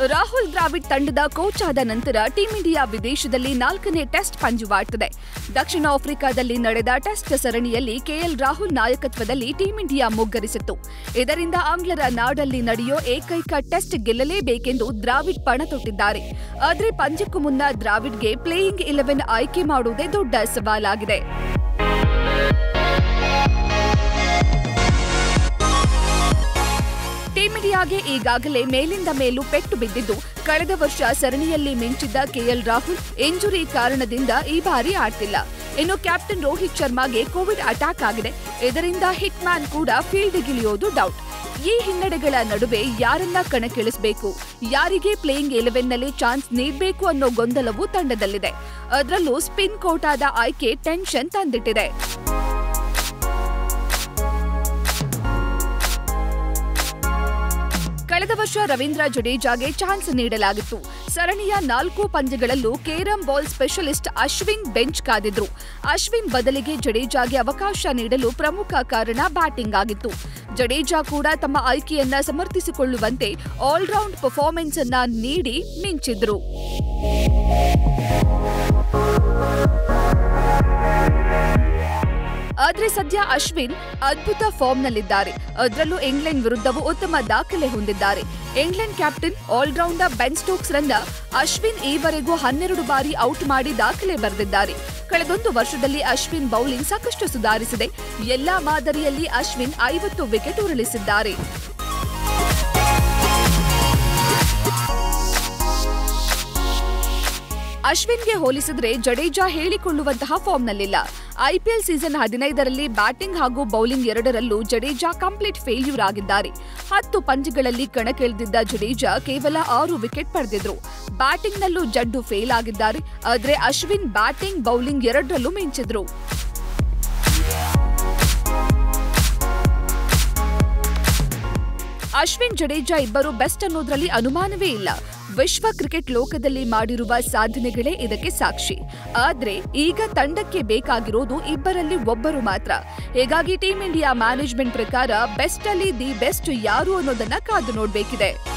ರಾಹುಲ್ ದ್ರಾವಿಡ್ ತಂಡದ ಕೋಚ್ ಆದ ನಂತರ ಟೀಂ ಇಂಡಿಯಾ ವಿದೇಶದಲ್ಲಿ ನಾಲ್ಕನೇ ಟೆಸ್ಟ್ ಪಂಜುವಾಡ್ತಿದೆ ದಕ್ಷಿಣ ಆಫ್ರಿಕಾದಲ್ಲಿ ನಡೆದ ಟೆಸ್ಟ್ ಸರಣಿಯಲ್ಲಿ ಕೆಎಲ್ ರಾಹುಲ್ ನಾಯಕತ್ವದಲ್ಲಿ ಟೀಂ ಇಂಡಿಯಾ ಮುಗ್ಗರಿಸಿತ್ತು ಇದರಿಂದ ಆಂಗ್ಲರ ನಾಡಲ್ಲಿ ನಡೆಯೋ ಏಕೈಕ ಟೆಸ್ಟ್ ಗೆಲ್ಲಲೇಬೇಕೆಂದು ದ್ರಾವಿಡ್ ಪಣ ತೊಟ್ಟಿದ್ದಾರೆ ಆದರೆ ಪಂದ್ಯಕ್ಕೂ ಮುನ್ನ ದ್ರಾವಿಡ್ಗೆ ಪ್ಲೇಯಿಂಗ್ ಇಲೆವೆನ್ ಆಯ್ಕೆ ಮಾಡುವುದೇ ದೊಡ್ಡ ಸವಾಲಾಗಿದೆ ಟೀಂ ಇಂಡಿಯಾಗೆ ಈಗಾಗಲೇ ಮೇಲಿಂದ ಮೇಲೂ ಪೆಟ್ಟು ಬಿದ್ದಿದ್ದು ಕಳೆದ ವರ್ಷ ಸರಣಿಯಲ್ಲಿ ಮಿಂಚಿದ್ದ ಕೆಎಲ್ ರಾಹುಲ್ ಇಂಜುರಿ ಕಾರಣದಿಂದ ಈ ಬಾರಿ ಆಡ್ತಿಲ್ಲ ಇನ್ನು ಕ್ಯಾಪ್ಟನ್ ರೋಹಿತ್ ಶರ್ಮಾಗೆ ಕೋವಿಡ್ ಅಟ್ಯಾಕ್ ಆಗಿದೆ ಇದರಿಂದ ಹಿಟ್ ಮ್ಯಾನ್ ಕೂಡ ಫೀಲ್ಡ್ಗಿಳಿಯೋದು ಡೌಟ್ ಈ ಹಿನ್ನಡೆಗಳ ನಡುವೆ ಯಾರನ್ನ ಕಣಕ್ಕಿಳಿಸಬೇಕು ಯಾರಿಗೆ ಪ್ಲೇಯಿಂಗ್ ಎಲೆವೆನ್ನಲ್ಲಿ ಚಾನ್ಸ್ ನೀಡಬೇಕು ಅನ್ನೋ ಗೊಂದಲವು ತಂಡದಲ್ಲಿದೆ ಅದರಲ್ಲೂ ಸ್ಪಿನ್ ಕೋಟಾದ ಆಯ್ಕೆ ಟೆನ್ಷನ್ ತಂದಿಟ್ಟಿದೆ ಕಳೆದ ವರ್ಷ ರವೀಂದ್ರ ಜಡೇಜಾಗೆ ಚಾನ್ಸ್ ನೀಡಲಾಗಿತ್ತು ಸರಣಿಯ ನಾಲ್ಕು ಪಂದ್ಯಗಳಲ್ಲೂ carrom ball specialist Ashwin bench ಕಾದಿದ್ರು ಅಶ್ವಿನ್ ಬದಲಿಗೆ ಜಡೇಜಾಗೆ ಅವಕಾಶ ನೀಡಲು ಪ್ರಮುಖ ಕಾರಣ ಬ್ಯಾಟಿಂಗ್ ಆಗಿತ್ತು ಜಡೇಜಾ ಕೂಡ ತಮ್ಮ ಆಯ್ಕೆಯನ್ನ ಸಮರ್ಥಿಸಿಕೊಳ್ಳುವಂತೆ ಆಲ್ರೌಂಡ್ ಪರ್ಫಾರ್ಮೆನ್ಸ್ ಅನ್ನ ನೀಡಿ ಮಿಂಚಿದ್ರು ಆದ್ರೆ ಸದ್ಯ ಅಶ್ವಿನ್ ಅದ್ಭುತ ಫಾರ್ಮ್ನಲ್ಲಿದ್ದಾರೆ ಅದರಲ್ಲೂ ಇಂಗ್ಲೆಂಡ್ ವಿರುದ್ಧವೂ ಉತ್ತಮ ದಾಖಲೆ ಹೊಂದಿದ್ದಾರೆ England captain allrounder Ben Stokes ರನ್ನ ಅಶ್ವಿನ್ ಈವರೆಗೂ ಹನ್ನೆರಡು ಬಾರಿ ಔಟ್ ಮಾಡಿ ದಾಖಲೆ ಬರೆದಿದ್ದಾರೆ ಕಳೆದೊಂದು ವರ್ಷದಲ್ಲಿ ಅಶ್ವಿನ್ ಬೌಲಿಂಗ್ ಸಾಕಷ್ಟು ಸುಧಾರಿಸಿದೆ ಎಲ್ಲಾ ಮಾದರಿಯಲ್ಲಿ ಅಶ್ವಿನ್ ಐವತ್ತು ವಿಕೆಟ್ ಉರುಳಿಸಿದ್ದಾರೆ ಅಶ್ವಿನ್ಗೆ ಹೋಲಿಸಿದ್ರೆ ಜಡೇಜಾ ಹೇಳಿಕೊಳ್ಳುವಂತಹ ಫಾರ್ಮ್ನಲ್ಲಿಲ್ಲ ಐಪಿಎಲ್ ಸೀಸನ್ ಹದಿನೈದರಲ್ಲಿ ಬ್ಯಾಟಿಂಗ್ ಹಾಗೂ ಬೌಲಿಂಗ್ ಎರಡರಲ್ಲೂ ಜಡೇಜಾ ಕಂಪ್ಲೀಟ್ ಫೇಲ್ಯೂರ್ ಆಗಿದ್ದಾರೆ ಹತ್ತು ಪಂದ್ಯಗಳಲ್ಲಿ ಕಣಕ್ಕಿಳಿದಿದ್ದ ಜಡೇಜಾ ಕೇವಲ ಆರು ವಿಕೆಟ್ ಪಡೆದಿದ್ರು ಬ್ಯಾಟಿಂಗ್ನಲ್ಲೂ ಜಡ್ಡು ಫೇಲ್ ಆಗಿದ್ದಾರೆ ಆದ್ರೆ ಅಶ್ವಿನ್ ಬ್ಯಾಟಿಂಗ್ ಬೌಲಿಂಗ್ ಎರಡರಲ್ಲೂ ಮಿಂಚಿದ್ರು ಅಶ್ವಿನ್ ಜಡೇಜಾ ಇಬ್ಬರು ಬೆಸ್ಟ್ ಅನ್ನೋದ್ರಲ್ಲಿ ಅನುಮಾನವೇ ಇಲ್ಲ ವಿಶ್ವ ಕ್ರಿಕೆಟ್ ಲೋಕದಲ್ಲಿ ಮಾಡಿರುವ ಸಾಧನೆಗಳೇ ಇದಕ್ಕೆ ಸಾಕ್ಷಿ ಆದ್ರೆ ಈಗ ತಂಡಕ್ಕೆ ಬೇಕಾಗಿರೋದು ಇಬ್ಬರಲ್ಲಿ ಒಬ್ಬರು ಮಾತ್ರ ಹೀಗಾಗಿ ಟೀಂ ಇಂಡಿಯಾ ಮ್ಯಾನೇಜ್ಮೆಂಟ್ ಪ್ರಕಾರ ಬೆಸ್ಟ್ ಅಲ್ಲಿ ದಿ ಬೆಸ್ಟ್ ಯಾರು ಅನ್ನೋದನ್ನ ಕಾದು ನೋಡ್ಬೇಕಿದೆ